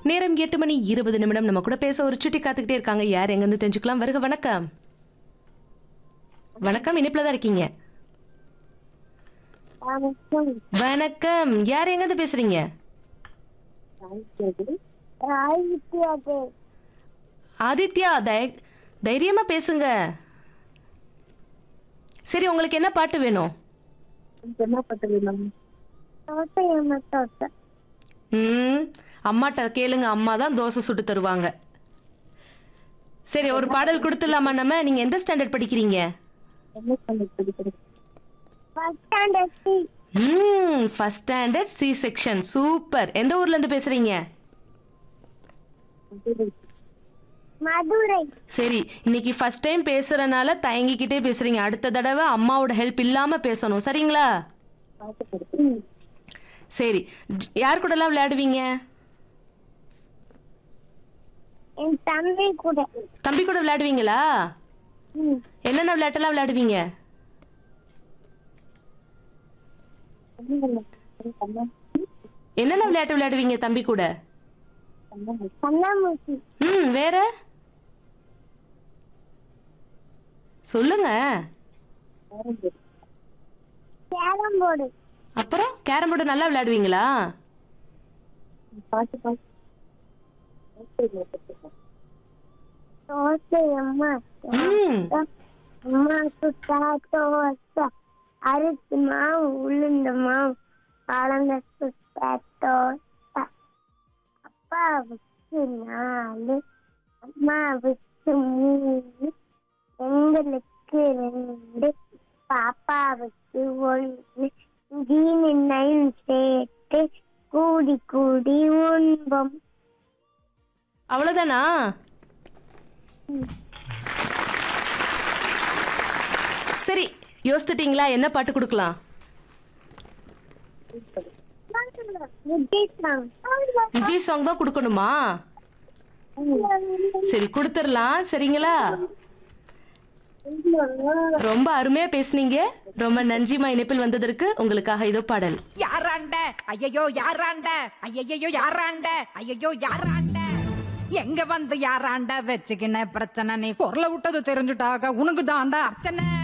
நேரம் எட்டு மணி இருபது நிமிடம் நம்ம கூட பேச ஒரு சுட்டி காத்துக்கிட்டே இருக்காங்க யார் எங்கேருந்து தெரிஞ்சுக்கலாம் வருக வணக்கம் வணக்கம் இனிப்புல தான் இருக்கீங்க வணக்கம் வணக்கம் யார் எங்கேருந்து பேசுறீங்க ஆதித்யாது ஆதித்யா தை- தைரியமா பேசுங்க சரி உங்களுக்கு என்ன பாட்டு வேணும் என்ன பட்டது தோசை என்ன தோசை ம் அம்மாட்ட கேளுங்க அம்மா தான் தோசை சுட்டு தருவாங்க சரி ஒரு பாடல் கொடுத்துடலாமா நம்ம நீங்க எந்த ஸ்டாண்டர்ட் படிக்கிறீங்க என்ன பண்ணி படிக்கிறது ஃபர்ஸ்ட் ஸ்டாண்டர்ட் சி ம் first standard C section super எந்த ஊர்ல இருந்து பேசுறீங்க மதுரை சரி இன்னைக்கு ஃபர்ஸ்ட் டைம் பேசுறனால தயங்கிக்கிட்டே பேசுறீங்க அடுத்த தடவை அம்மாவோட ஹெல்ப் இல்லாம பேசணும் சரிங்களா ம். சரி ஜ- யார் கூடலாம் விளையாடுவீங்க என் தம்பி கூட தம்பி கூட விளையாடுவீங்களா ம். என்னென்ன விளையாட்டெல்லாம் விளையாடுவீங்க என்னென்ன விளையாட்டு விளையாடுவீங்க தம்பி கூட கண்ணாமூச்சி ம் வேற சொல்லுங்க கேரம் போர்டு அப்புறம் கேரம் போர்டு நல்லா விளையாடுவீங்களா பாட்டு பாட்டு தோசை அம்மா ம் அம்மா சுட்டா தோசை அரிசி மாவு உளுந்த மாவு கலந்த சுட்டா தோசை அப்பாவுக்கு நாலு அம்மாவுக்கு மூணு எங்களுக்கு ரெண்டு பாப்பாவுக்கு ஒன்று ஜீனு நைன் சேர்த்து கூடி கூடி உண்பம் அவ்வளவுதானா சரி யோசித்துட்டீங்களா என்ன பாட்டு கொடுக்கலாம் விஜய் சாங் விஜய் சாங் தான் கொடுக்கணுமா சரி கொடுத்துடலாம் சரிங்களா ரொம்ப அருமையா பேசுனீங்க ரொம்ப நன்றிமா இணைப்பில் வந்ததற்கு உங்களுக்காக இதோ பாடல் யாராண்ட ஐயையோ யாராண்ட ஐயையோ யாராண்ட ஐயையோ யாராண்ட எங்க வந்து யாராண்ட வச்சுக்கின பிரச்சனை நீ குரல விட்டது தெரிஞ்சுட்டாக உனக்கு தாண்டா அர்ச்சனை